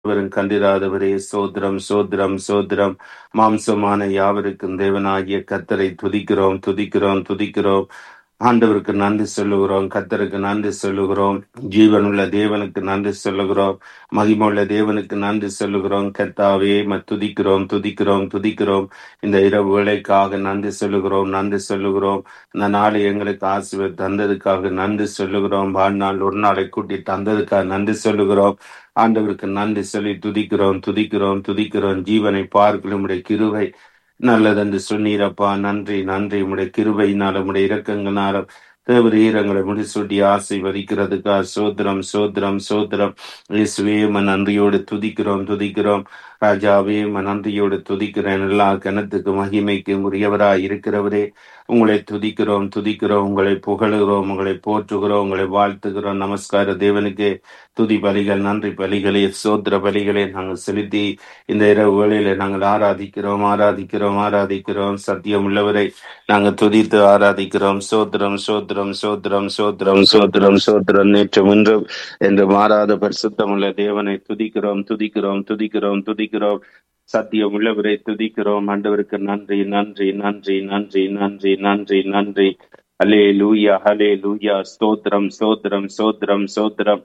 ஒருவரும் கண்டிராதவரே சோத்திரம் சோத்திரம் சோத்திரம் மாம்சமான யாவருக்கும் தேவனாகிய கத்தரை துதிக்கிறோம் துதிக்கிறோம் துதிக்கிறோம் ஆண்டவருக்கு நன்றி சொல்லுகிறோம் கத்தருக்கு நன்றி சொல்லுகிறோம் ஜீவனுள்ள தேவனுக்கு நன்றி சொல்லுகிறோம் மகிமுள்ள தேவனுக்கு நன்றி சொல்லுகிறோம் கத்தாவே ம துதிக்கிறோம் துதிக்கிறோம் துதிக்கிறோம் இந்த இரவு வேளைக்காக நன்றி சொல்லுகிறோம் நன்றி சொல்லுகிறோம் இந்த நாளை எங்களுக்கு ஆசிரியர் தந்ததுக்காக நன்றி சொல்லுகிறோம் வாழ்நாள் ஒரு நாளை கூட்டி தந்ததுக்காக நன்றி சொல்லுகிறோம் ஆண்டவருக்கு நன்றி சொல்லி துதிக்கிறோம் துதிக்கிறோம் துதிக்கிறோம் ஜீவனை பார்க்கலும் உம்முடைய கிருவை நல்லதென்று சொன்னீரப்பா நன்றி நன்றி உம்முடைய கிருபையினாலும் உம்முடைய இரக்கங்களாலும் தேவரீரங்களை முடிசூட்டி ஆசை வரிக்கிறதுக்கா சோத்திரம் சோத்திரம் சோத்திரம் இயேசுவே ம நன்றியோடு துதிக்கிறோம் துதிக்கிறோம் ராஜாவே ம நன்றியோடு துதிக்கிறேன் எல்லா கணத்துக்கு மகிமைக்கு உரியவராய் இருக்கிறவரே உங்களை துதிக்கிறோம் துதிக்கிறோம் உங்களை புகழுகிறோம் உங்களை போற்றுகிறோம் உங்களை வாழ்த்துகிறோம் நமஸ்கார தேவனுக்கு துதி பலிகள் நன்றி பலிகளே சோத்திர பலிகளை நாங்கள் செலுத்தி இந்த இரவு வேளையில நாங்கள் ஆராதிக்கிறோம் ஆராதிக்கிறோம் ஆராதிக்கிறோம் சத்தியம் உள்ளவரை நாங்கள் துதித்து ஆராதிக்கிறோம் சோத்திரம் சோத்திரம் சோத்திரம் சோத்திரம் சோத்திரம் சோத்திரம் நேற்று இன்றும் என்று மாறாத பரிசுத்தம் உள்ள தேவனை துதிக்கிறோம் துதிக்கிறோம் துதிக்கிறோம் துதிக்கிறோம் சத்தியம் உள்ளவரை துதிக்கிறோம் ஆண்டவருக்கு நன்றி நன்றி நன்றி நன்றி நன்றி நன்றி நன்றி ஹலே லூயா ஹலே லூயா ஸ்தோத்திரம் ஸ்தோத்திரம் ஸ்தோத்திரம் ஸ்தோத்திரம்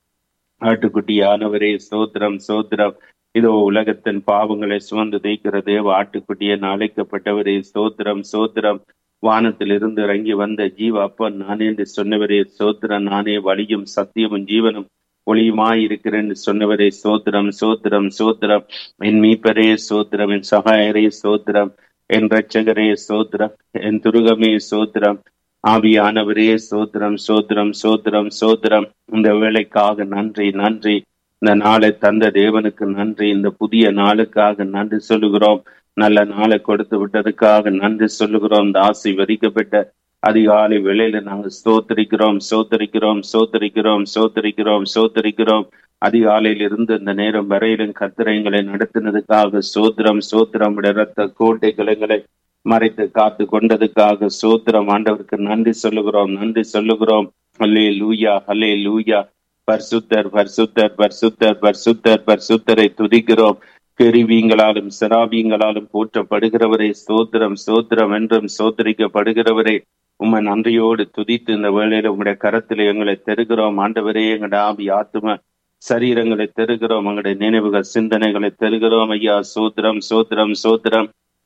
ஆட்டுக்குட்டியானவரே சோத்திரம் சோத்திரம் இதோ உலகத்தின் பாவங்களை சுமந்து தேய்க்கிற தேவ ஆட்டுக்குட்டிய அழைக்கப்பட்டவரே சோத்திரம் சோத்திரம் வானத்தில் இருந்து இறங்கி வந்த ஜீவ அப்பன் நானே என்று சொன்னவரே சோத்திரம் நானே வழியும் சத்தியமும் ஜீவனும் ஒளியுமாய் இருக்கிறேன் சொன்னவரே சோத்திரம் சோத்திரம் சோத்திரம் என் மீப்பரே சோத்திரம் என் சகாயரே சோத்திரம் என் ரட்சகரே சோத்திரம் என் துருகமே சோத்திரம் ஆவியானவரே சோத்திரம் சோத்திரம் சோத்திரம் சோத்திரம் இந்த வேலைக்காக நன்றி நன்றி இந்த நாளை தந்த தேவனுக்கு நன்றி இந்த புதிய நாளுக்காக நன்றி சொல்லுகிறோம் நல்ல நாளை கொடுத்து விட்டதுக்காக நன்றி சொல்லுகிறோம் இந்த ஆசை வரிக்கப்பட்ட அதிகாலை வேளையில நாங்கள் சோத்தரிக்கிறோம் சோத்தரிக்கிறோம் சோத்தரிக்கிறோம் சோத்தரிக்கிறோம் சோத்தரிக்கிறோம் அதிகாலையில் இருந்து இந்த நேரம் வரையிலும் கத்திரைங்களை நடத்தினதுக்காக சோத்திரம் சோத்திரம் ரத்த கோட்டை கிளைகளை மறைத்து காத்து கொண்டதுக்காக சோத்திரம் ஆண்டவருக்கு நன்றி சொல்லுகிறோம் நன்றி சொல்லுகிறோம் ஹலே லூயா ஹலே லூயா பர்சுத்தர் பர்சுத்தர் பர்சுத்தர் பர்சுத்தர் பர்சுத்தரை துதிக்கிறோம் கெரிவீங்களாலும் சிராவியங்களாலும் போற்றப்படுகிறவரே சோத்திரம் சோத்திரம் என்றும் சோத்தரிக்கப்படுகிறவரே உம்மை நன்றியோடு துதித்து இந்த வேளையில உங்களுடைய கரத்தில் எங்களை தெருகிறோம் ஆண்டவரே எங்களுடைய ஆவி ஆத்தும சரீரங்களை தெருகிறோம் எங்களுடைய நினைவுகள் சிந்தனைகளை தெருகிறோம் ஐயா சோத்திரம் சோத்திரம் சோத்திரம்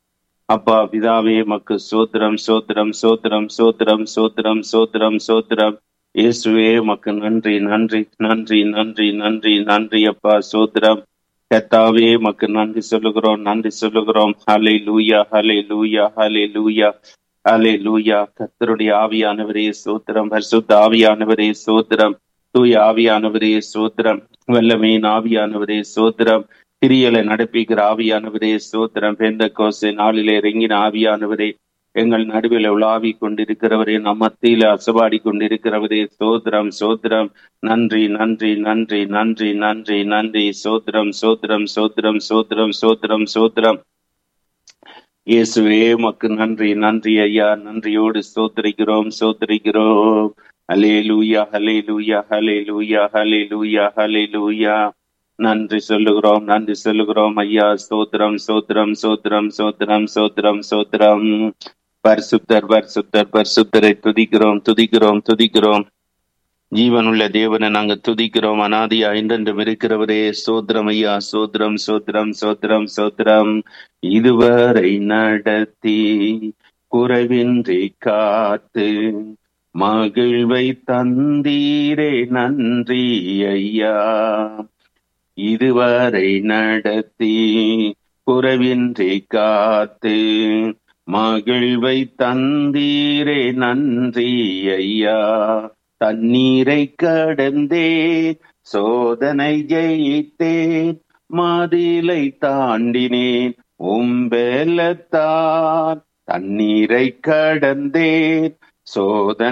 அப்பா பிதாவே மக்கு சோத்திரம் சோத்திரம் சோத்திரம் சோத்திரம் சோத்திரம் சோத்திரம் சோத்திரம் இயேசுவே மக்கு நன்றி நன்றி நன்றி நன்றி நன்றி நன்றி அப்பா சோத்திரம் கத்தாவே மக்கு நன்றி சொல்லுகிறோம் நன்றி சொல்லுகிறோம் ஹலே லூயா ஹலே லூயா ஹலே லூயா ஹலே லூயா கத்தருடைய ஆவியானவரே சோத்திரம் பரிசுத்த ஆவியானவரே சோத்திரம் தூய ஆவியானவரே சோத்திரம் வல்லமையின் ஆவியானவரே சோத்திரம் கிரியலை நடப்பிக்கிற ஆவியானவரே சோத்திரம் பெந்த கோசை நாளிலே இறங்கின ஆவியானவரே எங்கள் நடுவில் உலாவி கொண்டிருக்கிறவரே நம் மத்தியில அசபாடி கொண்டிருக்கிறவரே சோத்திரம் சோத்திரம் நன்றி நன்றி நன்றி நன்றி நன்றி நன்றி சோத்திரம் சோத்திரம் சோத்திரம் சோத்திரம் சோத்திரம் சோத்திரம் இயேசுவே மக்கு நன்றி நன்றி ஐயா நன்றியோடு சோத்திரிக்கிறோம் சோத்திரிக்கிறோம் ஹலே லூயா ஹலே லூயா ஹலே லூயா ஹலே லூயா ஹலே லூயா நன்றி சொல்லுகிறோம் நன்றி சொல்லுகிறோம் ஐயா ஸ்தோத்திரம் ஸ்தோத்திரம் ஸ்தோத்திரம் ஸ்தோத்திரம் ஸ்தோத்திரம் ஸ்தோத்திரம் பரிசுத்தர் பரிசுத்தர் பரிசுத்தரை துதிக்கிறோம் துதிக்கிறோம் துதிக்கிறோம் ஜீவனுள்ள தேவனை நாங்க துதிக்கிறோம் அனாதியா என்றென்றும் இருக்கிறவரே சோத்திரம் ஐயா சோத்திரம் சோத்திரம் சோத்திரம் சோத்திரம் இதுவரை நடத்தி குறைவின்றி காத்து மகிழ்வை தந்தீரே நன்றி ஐயா இதுவரை நடத்தி குறைவின்றி காத்து மகிழ்வை தந்தீரே நன்றி ஐயா தண்ணீரை கடந்தே சோதனை ஜெயித்தேன் மதிலை தாண்டினேன் உம்பெலத்தான் தண்ணீரை கடந்தேன் சோதனை